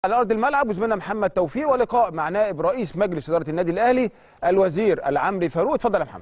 على ارض الملعب وزميلنا محمد توفيق ولقاء مع نائب رئيس مجلس اداره النادي الاهلي الوزير العمري فاروق اتفضل يا محمد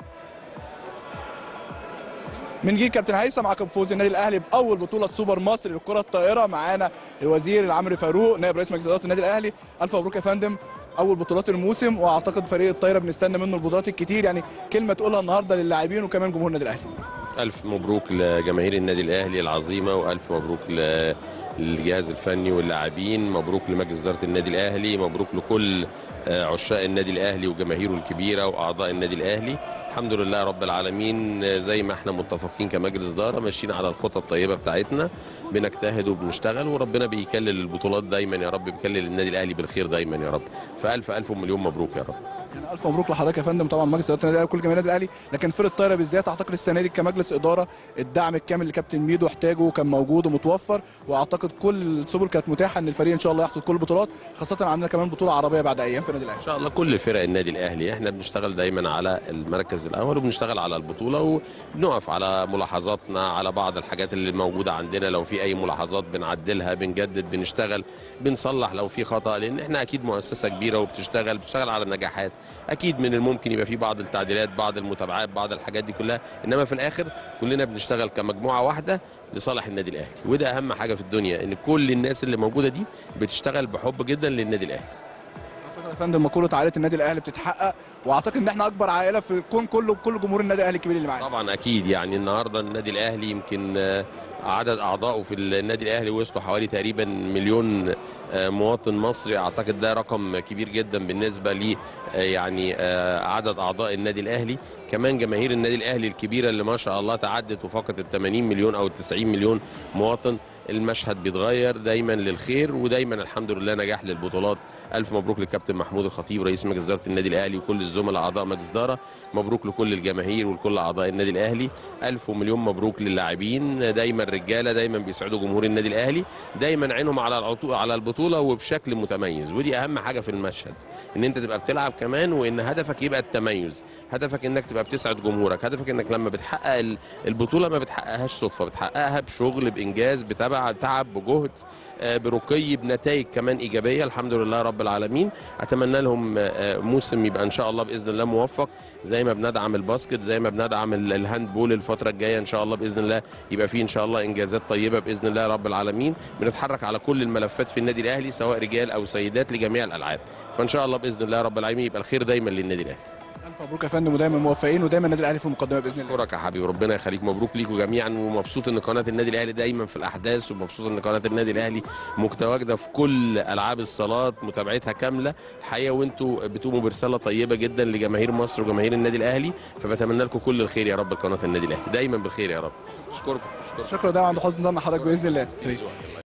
من جيل كابتن هيثم عقب فوز النادي الاهلي باول بطوله سوبر مصري للكره الطائره معانا الوزير العمري فاروق نائب رئيس مجلس اداره النادي الاهلي الف مبروك يا فندم اول بطولات الموسم واعتقد فريق الطايره بنستنى منه البطولات الكتير يعني كلمه تقولها النهارده للاعبين وكمان جمهور النادي الاهلي ألف مبروك لجماهير النادي الأهلي العظيمة وألف مبروك ل- للجهاز الفني واللاعبين مبروك لمجلس إدارة النادي الأهلي مبروك لكل آه، عشاق النادي الأهلي وجماهيره الكبيرة وأعضاء النادي الأهلي الحمد لله رب العالمين آه، زي ما احنا متفقين كمجلس إدارة ماشيين على الخطة الطيبة بتاعتنا بنجتهد وبنشتغل وربنا بيكلل البطولات دايما يا رب بيكلل النادي الأهلي بالخير دايما يا رب فألف ألف مليون مبروك يا رب يعني الف مبروك لحضرتك يا فندم طبعا مجلس اداره النادي الاهلي وكل جماهير النادي الاهلي لكن فرقه الطايره بالذات اعتقد السنه دي كمجلس اداره الدعم الكامل اللي كابتن ميدو احتاجه كان موجود ومتوفر واعتقد كل السبل كانت متاحه ان الفريق ان شاء الله يحصد كل البطولات خاصه عندنا كمان بطوله عربيه بعد ايام في النادي الاهلي ان شاء الله كل فرق النادي الاهلي احنا بنشتغل دايما على المركز الاول وبنشتغل على البطوله وبنقف على ملاحظاتنا على بعض الحاجات اللي موجوده عندنا لو في اي ملاحظات بنعدلها بنجدد بنشتغل بنصلح لو في خطا لان احنا اكيد مؤسسه كبيره وبتشتغل بتشتغل على النجاحات اكيد من الممكن يبقى في بعض التعديلات بعض المتابعات بعض الحاجات دي كلها انما في الاخر كلنا بنشتغل كمجموعه واحده لصالح النادي الاهلي وده اهم حاجه في الدنيا ان كل الناس اللي موجوده دي بتشتغل بحب جدا للنادي الاهلي اعتقد يا فندم مقوله عائله النادي الاهلي بتتحقق واعتقد ان احنا اكبر عائله في الكون كله بكل جمهور النادي الاهلي الكبير اللي معانا طبعا اكيد يعني النهارده النادي الاهلي يمكن آه، عدد اعضائه في النادي الاهلي وصلوا حوالي تقريبا مليون آه، مواطن مصري اعتقد ده رقم كبير جدا بالنسبه ل آه، يعني آه، عدد اعضاء النادي الاهلي كمان جماهير النادي الاهلي الكبيره اللي ما شاء الله تعدت وفقط ال 80 مليون او ال 90 مليون مواطن المشهد بيتغير دايما للخير ودايما الحمد لله نجاح للبطولات الف مبروك للكابتن محمود الخطيب رئيس مجلس اداره النادي الاهلي وكل الزملاء اعضاء مجلس اداره مبروك لكل الجماهير ولكل اعضاء النادي الاهلي الف ومليون مبروك للاعبين دايما رجاله دايما بيسعدوا جمهور النادي الاهلي دايما عينهم على العطو- على البطوله وبشكل متميز ودي اهم حاجه في المشهد ان انت تبقى بتلعب كمان وان هدفك يبقى التميز هدفك انك تبقى بتسعد جمهورك هدفك انك لما بتحقق ال- البطوله ما بتحققهاش صدفه بتحققها بشغل بانجاز بتبع تعب بجهد آه، برقي بنتائج كمان ايجابيه الحمد لله رب العالمين اتمنى لهم آه، موسم يبقى ان شاء الله باذن الله موفق زي ما بندعم الباسكت زي ما بندعم ال- الهاند بول الفتره الجايه ان شاء الله باذن الله يبقى فيه ان شاء الله انجازات طيبه باذن الله رب العالمين بنتحرك على كل الملفات في النادي الاهلي سواء رجال او سيدات لجميع الالعاب فان شاء الله باذن الله رب العالمين يبقى الخير دايما للنادي الاهلي الف مبروك يا فندم ودايما موفقين ودايما النادي الاهلي في المقدمه باذن الله اشكرك يا حبيبي ربنا يخليك مبروك ليكوا جميعا ومبسوط ان قناه النادي الاهلي دايما في الاحداث ومبسوط ان قناه النادي الاهلي متواجده في كل العاب الصالات متابعتها كامله الحقيقه وانتوا بتقوموا برساله طيبه جدا لجماهير مصر وجماهير النادي الاهلي فبتمنى لكم كل الخير يا رب قناه النادي الاهلي دايما بالخير يا رب اشكركم اشكركم شكرا دايما عند حسن ظن حضرتك باذن الله